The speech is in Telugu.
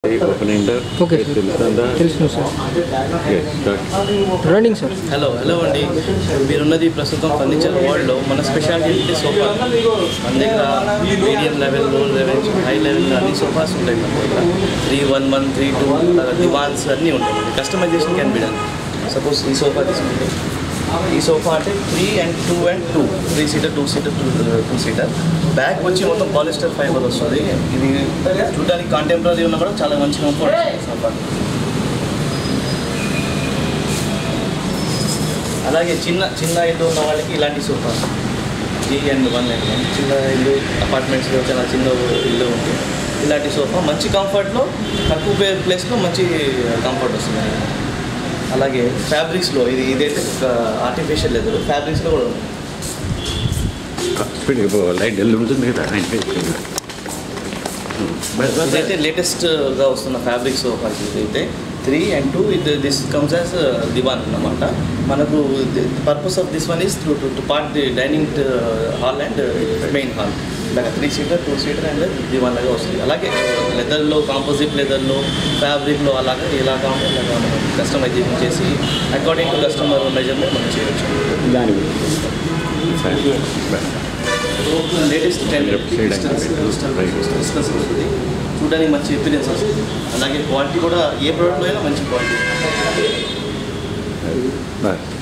opening the Okay, yes, sir. తెలుసు అందా? తెలుసు sir Yes, start. Running sir hello hello అండి మీరున్నది ప్రస్తుతం ఫర్నిచర్ వరల్డ్లో మన స్పెషాలిటీ ఏంటి సోఫా మన దగ్గర medium level low level high level అన్ని సోఫాస్ ఉంటాయి మన దగ్గర three one one three two divans అన్నీ ఉంటాయి customization can be done suppose ఈ సోఫా తీసుకుంటే ఈ సోఫా అంటే three and two and two three seater two seater two two seater back వచ్చి మొత్తం పాలిస్టర్ ఫైబర్ వస్తుంది ఇది చూడడానికి కాంటెంపరీ ఉన్నా కూడా చాలా మంచి కంఫర్ట్ సోఫా అలాగే చిన్న చిన్న ఇల్లు ఉన్న వాళ్ళకి ఇలాంటి సోఫా జీ అండ్ వన్ అండ్ వన్ చిన్న ఇల్లు అపార్ట్మెంట్స్లో చాలా చిన్న ఇల్లు ఉంటుంది ఇలాంటి సోఫా మంచి కంఫర్ట్లో తక్కువ ప్లే ప్లేస్లో మంచి కంఫర్ట్ వస్తుంది అలాగే ఫ్యాబ్రిక్స్లో ఇది ఇదైతే ఆర్టిఫిషియల్ లెదర్ ఫ్యాబ్రిక్స్లో కూడా ఉంది Speed ఇప్పుడు లైట్ డల్ ఉంటుంది కదా ఇదైతే లేటెస్ట్గా వస్తున్న ఫ్యాబ్రిక్ సోఫాస్ ఇదైతే త్రీ అండ్ టూ ఇది దిస్ కమ్స్ యాజ్ దివాన్ అన్నమాట మనకు purpose of this one is to to part the dining hall and main hall ఇలాగ three seater two seater and divan లాగా వస్తుంది అలాగే లెదర్లో కాంపోజిట్ లెదర్లో ఫ్యాబ్రిక్లో అలాగే ఇలా కావాలి ఇలాగా మనం కస్టమైజేషన్ చేసి అకార్డింగ్ టు కస్టమర్ మెజర్మెంట్ మనం చేయొచ్చు దాని latest ten Left side and right. Distance వస్తుంది చూడడానికి మంచి ఎక్స్పీరియన్స్ వస్తుంది అలాగే క్వాలిటీ కూడా ఏ ప్రోడక్ట్లో అయినా మంచి క్వాలిటీ బస్